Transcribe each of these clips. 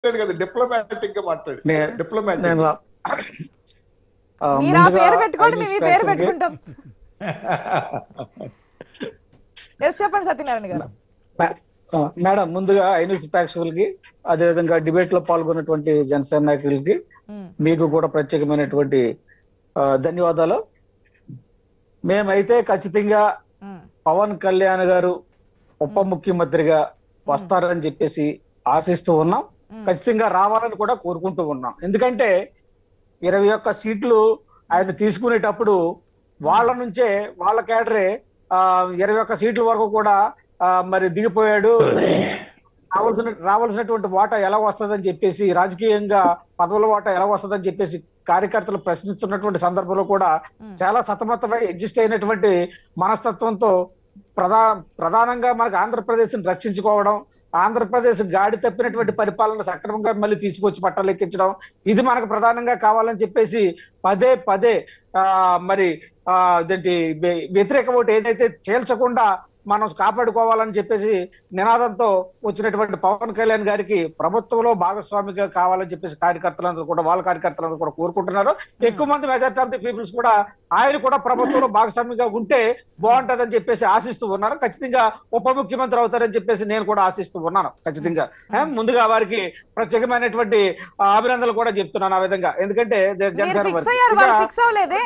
మాట్లాడాడు కదా డిప్లొమాటిక్ గా మాట్లాడు నే- డిప్లొమాటిక్ నేను ఆ, మీరు ఆ ముందుగా పేరు పెట్టుకోండి ఐదు మేము ఈ పేరు స్పెషల్కి- పెట్టుకుంటాం ఎస్ చెప్పండి సత్యనారాయణ గారు మే- ఆ, మేడం ముందుగా ఐన్యూస్ ప్రేక్షకులకి అదేవిధంగా డిబేట్ లో పాల్గొన్నటువంటి జనసేన నాయకులకి ఉమ్, మీకు కూడా ప్రత్యేకమైనటువంటి ఆ, ధన్యవాదాలు మేమైతే ఖచ్చితంగా ఉమ్, పవన్ కళ్యాణ్ గారు ఉప ముఖ్యమంత్రిగా వస్తారని చెప్పేసి ఆశిస్తూ ఉన్నాం ఉమ్. ఖచ్చితంగా రావాలని కూడా కోరుకుంటూ ఉన్నాం ఎందుకంటే ఇరవై ఒక్క సీట్లు ఆయన తీసుకునేటప్పుడు వాళ్ళ నుంచే వాళ్ళ కేడరే ఆ ఇరవై ఒక్క సీట్ల వరకు కూడా ఆ, మరి దిగిపోయాడు రావాల్సిన రావాల్సినటువంటి వాటా ఎలా వస్తుందని చెప్పేసి రాజకీయంగా పదవుల వాటా ఎలా వస్తుందని చెప్పేసి కార్యకర్తలు ప్రశ్నిస్తున్నటువంటి సందర్భంలో కూడా ఉమ్. చాలా సతమతమై ఎగ్జిస్ట్ అయినటువంటి మనస్తత్వంతో ప్రధా ప్రధానంగా మనకు ఆంధ్రప్రదేశ్ రక్షించుకోవడం ఆంధ్రప్రదేశ్ గాడి తప్పినటువంటి పరిపాలన సక్రమంగా మళ్ళీ తీసుకొచ్చి పట్టాలెక్కించడం ఇది మనకు ప్రధానంగా కావాలని చెప్పేసి పదే పదే ఆ మరి ఆ ఇదేంటి వ్య- వ్యతిరేక ఓటు ఏదైతే చేల్చకుండా మనం కాపాడుకోవాలని చెప్పేసి నినాదంతో వచ్చినటువంటి పవన్ కళ్యాణ్ గారికి ప్రభుత్వంలో భాగస్వామిగా కావాలని చెప్పేసి కార్యకర్తలందరూ కూడా వాళ్ళ కార్యకర్తలందరూ కూడా కోరుకుంటున్నారు ఎక్కువ మంది మెజార్టీ ఆఫ్ ది పీపుల్స్ కూడా ఆయన కూడా ప్రభుత్వంలో భాగస్వామిగా ఉంటే బాగుంటదని చెప్పేసి ఆశిస్తూ ఉన్నారు ఖచ్చితంగా ఉప ముఖ్యమంత్రి అవుతారని చెప్పేసి నేను కూడా ఆశిస్తూ ఉన్నాను ఖచ్చితంగా ఏ, ముందుగా వారికి ప్రత్యేకమైనటువంటి ఆ, అభినందనలు కూడా చెప్తున్నాను ఆ విధంగా ఎందుకంటే దే- మీరు జనసేన ఫిక్స్ వారికి. అయ్యారు వాళ్ళు ఇంకా- ఫిక్స్ అవ్వలేదే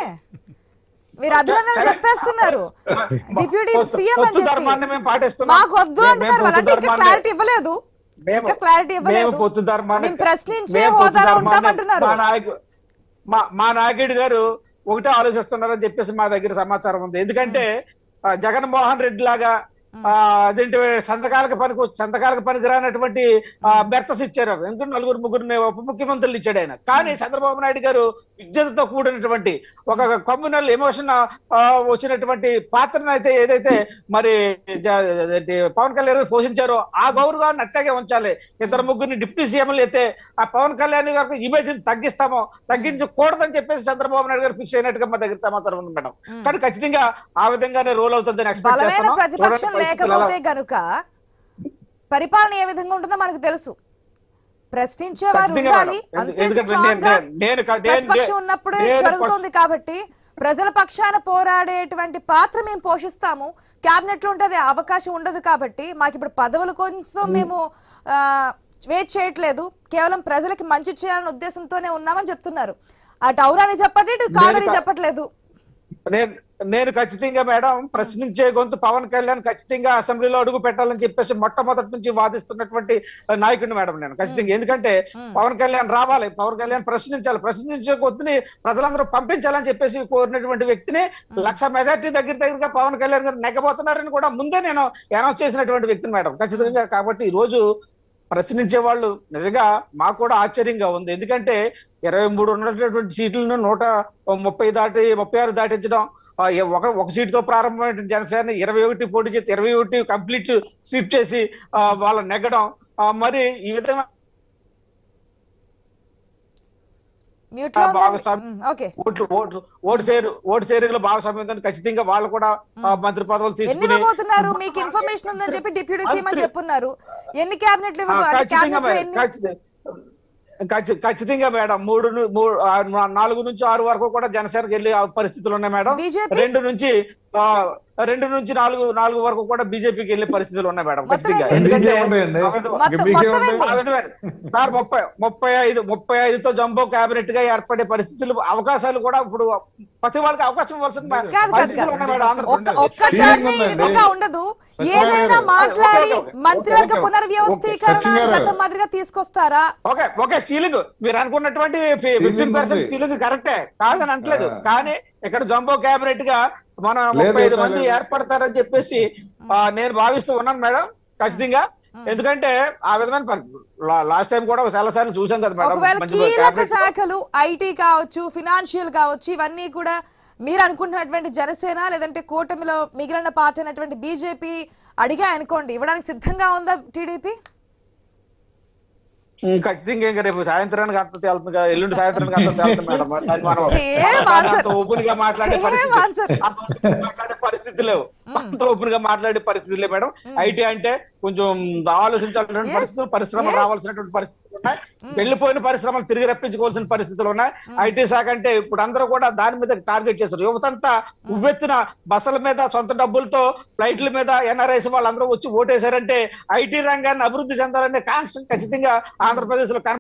మీరు అభినందనలు చెప్పేస్తున్నారు డిప్యూటీ పొత్తు- సీఎం అని పొత్తు చెప్పి ధర్మాన్ని మేము పాటిస్తున్నాం మాకు వద్దు మేము అంటున్నారు పొత్తు వాళ్ళంటే ఇంకా ధర్మాన్ని- క్లారిటీ ఇవ్వలేదు మేము- ఇంకా క్లారిటీ ఇవ్వలేదు మేము పొత్తు ధర్మాన్ని మేము ప్రశ్నించే మేము పొత్తు హోదాలో ధర్మాన్ని ఉంటామంటున్నారు మా నాయకు మా మా నాయకుడు గారు ఒకటే ఆలోచిస్తున్నారని చెప్పేసి మా దగ్గర సమాచారం ఉంది ఎందుకంటే ఆ, జగన్మోహన్ రెడ్డి లాగా ఆ, అదేంటి సంతకాలకు పనికి సంతకాలకు పనికిరానటువంటి బెర్తస్ ఇచ్చారు ఎందుకంటే నలుగురు ముగ్గురు ఉప ముఖ్యమంత్రులు ఇచ్చాడు ఆయన కానీ చంద్రబాబు నాయుడు గారు విద్యతో కూడినటువంటి ఒక కమ్యూనల్ ఎమోషన్ వచ్చినటువంటి పాత్రను అయితే ఏదైతే మరి జ- అదేంటి పవన్ కళ్యాణ్ గారు పోషించారో ఆ గౌరవాన్ని అట్టాగే ఉంచాలి ఇద్దరు ముగ్గురిని డిప్యూటీ సీఎంలు అయితే ఆ పవన్ కళ్యాణ్ గారికి ఇమేజ్ తగ్గిస్తామో తగ్గించకూడదని చెప్పేసి చంద్రబాబు నాయుడు గారు ఫిక్స్ అయినట్టుగా మా దగ్గర సమాచారం ఉంది మేడం కానీ ఖచ్చితంగా ఆ విధంగానే రోల్ అవుతుందని ఎక్స్పెక్ట్ బలమైన చేస్తున్నాం ప్రతిపక్షం చూడండి పరిస్థితులు లేకపోతే ఎలా- గనుక పరిపాలన ఏ విధంగా ఉంటుందో మనకు తెలుసు ప్రశ్నించే వారు ఖచ్చితంగా ఉండాలి మేడం. అంతే ఎందుకంటే strong నేను- గా నేను- నేను క- నేను- ప్రతిపక్షం ఉన్నప్పుడే నేను పక్ష- జరుగుతుంది కాబట్టి ప్రజల పక్షాన పోరాడేటువంటి పాత్ర మేము పోషిస్తాము క్యాబినెట్ లో ఉంటే అవకాశం ఉండదు కాబట్టి మాకు ఇప్పుడు పదవుల కోసం మేము ఆ, వెయిట్ చేయట్లేదు కేవలం ప్రజలకి మంచి చేయాలనే ఉద్దేశంతోనే ఉన్నామని చెప్తున్నారు అటు అవునని చెప్పండి ఇటు కాదని క- చెప్పట్లేదు నేను నేను ఖచ్చితంగా మేడం ప్రశ్నించే గొంతు పవన్ కళ్యాణ్ ఖచ్చితంగా అసెంబ్లీలో అడుగు పెట్టాలని చెప్పేసి మొట్టమొదటి నుంచి వాదిస్తున్నటువంటి నాయకుడిని మేడం నేను ఖచ్చితంగా ఎందుకంటే పవన్ కళ్యాణ్ రావాలి పవన్ కళ్యాణ్ ప్రశ్నించాలి ప్రశ్నించే గొంతుని ప్రజలందరూ పంపించాలని చెప్పేసి కోరినటువంటి వ్యక్తిని లక్ష మెజార్టీ దగ్గర దగ్గరగా పవన్ కళ్యాణ్ గారు నెగ్గబోతున్నారని కూడా ముందే నేను అనౌన్స్ చేసినటువంటి వ్యక్తిని మేడం ఖచ్చితంగా కాబట్టి ఈ రోజు ప్రశ్నించే వాళ్ళు నిజంగా మాకు కూడా ఆశ్చర్యంగా ఉంది ఎందుకంటే ఇరవై మూడు ఉన్నటువంటి సీట్లను నూట ముప్పై దాటి ముప్పై ఆరు దాటించడం ఆ, ఎ- ఒక ఒక సీటుతో ప్రారంభమైన జనసేన ఇరవై ఒకటి పోటీ చేసి ఇరవై ఒకటి కంప్లీట్ స్వీప్ చేసి ఆ, వాళ్ళ నెగ్గడం ఆ, మరి ఈ విధంగా మ్యూట్ లో ఆ, ఉందండి. భాగస్వామి- ఉమ్, ఓకే ఓట్లు ఓట్లు ఓటు చేరు ఓటు చేరుగల భాగస్వామ్యం ఉందని ఖచ్చితంగా వాళ్ళు కూడా ఆ, మంత్రి పదవులు ఎన్ని తీసుకుని ఇవ్వబోతున్నారు మీకు ఇన్ఫర్మేషన్ ఉందని చెప్పి డిప్యూటీ సీఎం అని చెప్పున్నారు ఎన్ని క్యాబినెట్లు ఆ, ఇవ్వబో అంటే ఖచ్చితంగా క్యాబినెట్ లో మే- ఎన్ని ఖచ్చిత- ఖచ్చి- ఖచ్చితంగా మేడం మూడు ను- మూడు ఆ, నా- నాలుగు నుంచి ఆరు వరకు కూడా జనసేనకి వెళ్ళే ఆ పరిస్థితులు ఉన్నాయి మేడం బీజేపీ రెండు నుంచి ఆ, రెండు నుంచి నాలుగు నాలుగు వరకు కూడా బీజేపీకి వెళ్ళే పరిస్థితులు ఉన్నాయి మేడం మొత్తం ఖచ్చితంగా ఎన్ని? ఎందుకంటే మీకే ఉంటాయండి ఆ విధ- మొత్తం- మీకే మొత్తం ఉంటాయి ఆ విధమైన- సార్ ముప్పై ముప్పై ఐదు ముప్పై ఐదుతో జంబో కేబినెట్ గా ఏర్పడే పరిస్థితులు అవకాశాలు కూడా ఇప్పుడు ప్రతి వాళ్ళకి అవకాశం ఇవ్వాల్సిన కాదు, కాదు, పరిస్థితులు కాదు. ఉన్నాయి మేడం ఒక్క ఆంధ్రప్రదేశ్ ఒక్క Ceiling టర్మ్ ఈ ఉందండి. విధంగా ఉండదు సత్యనారాయణ ఏదైనా గారు. మాట్లాడి ఓకే, ఓకే, మంత్రివర్గ ఓకే, ఓకే. పునర్వ్యవస్థీకరణ సత్యనారాయణ గారు. చట్టం మాదిరిగా తీసుకొస్తారా ఓకే ఓకే సీలింగ్ మీరు అనుకున్నటువంటి Ceiling ఫిఫ్టీన్ పర్సెంట్ ఉంది. సీలింగ్ కరెక్టే కాదని అనట్లేదు ఆ. కానీ ఇక్కడ జంబో క్యాబినెట్ గా మన ముప్పై ఐదు లేదు, మంది లేదు. ఏర్పడతారని చెప్పేసి ఆ, నేను భావిస్తూ ఉన్నాను మేడం ఖచ్చితంగా ఎందుకంటే ఆ విధమైన లాస్ట్ టైం కూడా చాలా సార్లు చూసాం కదా మేడం ఒకవేళ మంచి కీలక cabinet. శాఖలు ఐటీ కావచ్చు ఫినాన్షియల్ కావచ్చు ఇవన్నీ కూడా మీరు అనుకుంటున్నటువంటి జనసేన లేదంటే కూటమిలో మిగిలిన పార్టీ అయినటువంటి బీజేపీ అడిగా అనుకోండి ఇవ్వడానికి సిద్ధంగా ఉందా టీడీపీ ఉమ్, ఖచ్చితంగా ఇంకా రేపు సాయంత్రానికి అంత తేలుతుంది కదా ఎల్లుండి సాయంత్రానికి అంత తేలుతుంది మేడం అది మనం Same answer. అంత ఓపెన్ గా మాట్లాడే Same పరిస్థితి answer. అంత open గా మాట్లాడే పరిస్థితి లేవు అంత ఓపెన్ గా మాట్లాడే పరిస్థితి లేవు మేడం ఐటీ అంటే కొంచెం ఆలోచించాల్సినటువంటి Yes. పరిస్థితులు పరిశ్రమ Yes. రావాల్సినటువంటి పరిస్థితులు పరిస్థితులు ఉన్నాయి వెళ్ళిపోయిన పరిశ్రమలు తిరిగి రప్పించుకోవాల్సిన పరిస్థితులు ఉన్నాయి ఐటీ శాఖ అంటే ఇప్పుడు అందరూ కూడా దాని మీద టార్గెట్ చేశారు యువతంతా ఉవ్వెత్తున బస్సుల మీద సొంత డబ్బులతో ఫ్లైట్ల మీద ఎన్ఆర్ఐస్ వాళ్ళందరూ వచ్చి ఓటేశారంటే ఐటీ రంగాన్ని అభివృద్ధి చెందాలనే కాంక్ష ఖచ్చితంగా ఆంధ్రప్రదేశ్ లో